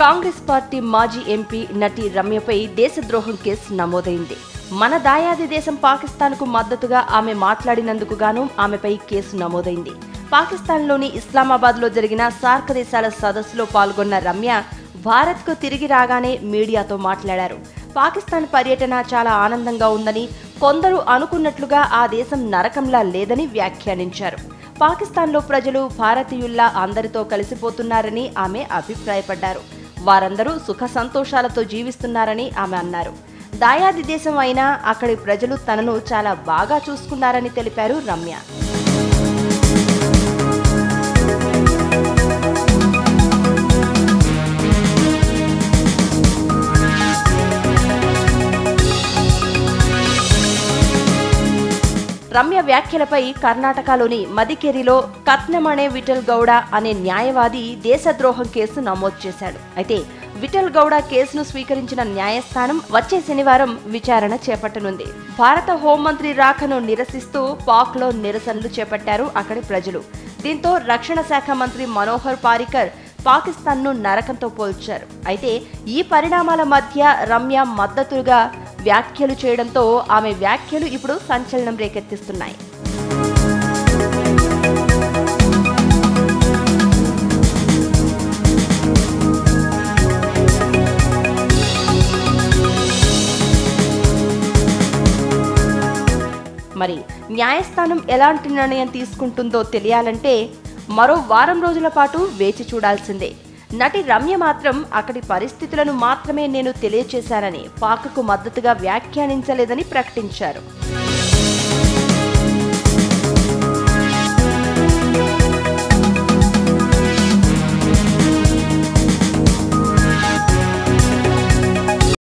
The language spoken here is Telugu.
కాంగ్రెస్ పార్టీ మాజీ ఎంపీ నటి రమ్యపై దేశద్రోహం కేసు నమోదైంది మన దాయాది దేశం పాకిస్తాన్కు మద్దతుగా ఆమె మాట్లాడినందుకు గాను ఆమెపై కేసు నమోదైంది పాకిస్తాన్లోని ఇస్లామాబాద్లో జరిగిన సార్క్ దేశాల సదస్సులో పాల్గొన్న రమ్య భారత్కు తిరిగి రాగానే మీడియాతో మాట్లాడారు పాకిస్తాన్ పర్యటన చాలా ఆనందంగా ఉందని కొందరు అనుకున్నట్లుగా ఆ దేశం నరకంలా లేదని వ్యాఖ్యానించారు పాకిస్తాన్లో ప్రజలు భారతీయుల్లా అందరితో కలిసిపోతున్నారని ఆమె అభిప్రాయపడ్డారు వారందరూ సుఖ సంతోషాలతో జీవిస్తున్నారని ఆమె అన్నారు దాయాది దేశం అయినా అక్కడి ప్రజలు తనను చాలా బాగా చూసుకున్నారని తెలిపారు రమ్య రమ్య వ్యాఖ్యలపై కర్ణాటకలోని మదికేరిలో కత్నమణే విఠల్ గౌడ అనే న్యాయవాది దేశద్రోహం కేసు నమోదు చేశాడు అయితే విఠల్ గౌడ కేసును స్వీకరించిన న్యాయస్థానం వచ్చే శనివారం విచారణ చేపట్టనుంది భారత హోంమంత్రి రాకను నిరసిస్తూ పాక్లో నిరసనలు చేపట్టారు అక్కడి ప్రజలు దీంతో రక్షణ శాఖ మంత్రి మనోహర్ పారికర్ పాకిస్తాన్ను నరకంతో పోల్చారు అయితే ఈ పరిణామాల మధ్య రమ్య మద్దతుగా వ్యాఖ్యలు చేయడంతో ఆమె వ్యాఖ్యలు ఇప్పుడు సంచలనం రేకెత్తిస్తున్నాయి మరి న్యాయస్థానం ఎలాంటి నిర్ణయం తీసుకుంటుందో తెలియాలంటే మరో వారం రోజుల పాటు వేచి చూడాల్సిందే నటి రమ్య మాత్రం అక్కడి పరిస్థితులను మాత్రమే నేను తెలియచేశానని పాక్కు మద్దతుగా వ్యాఖ్యానించలేదని ప్రకటించారు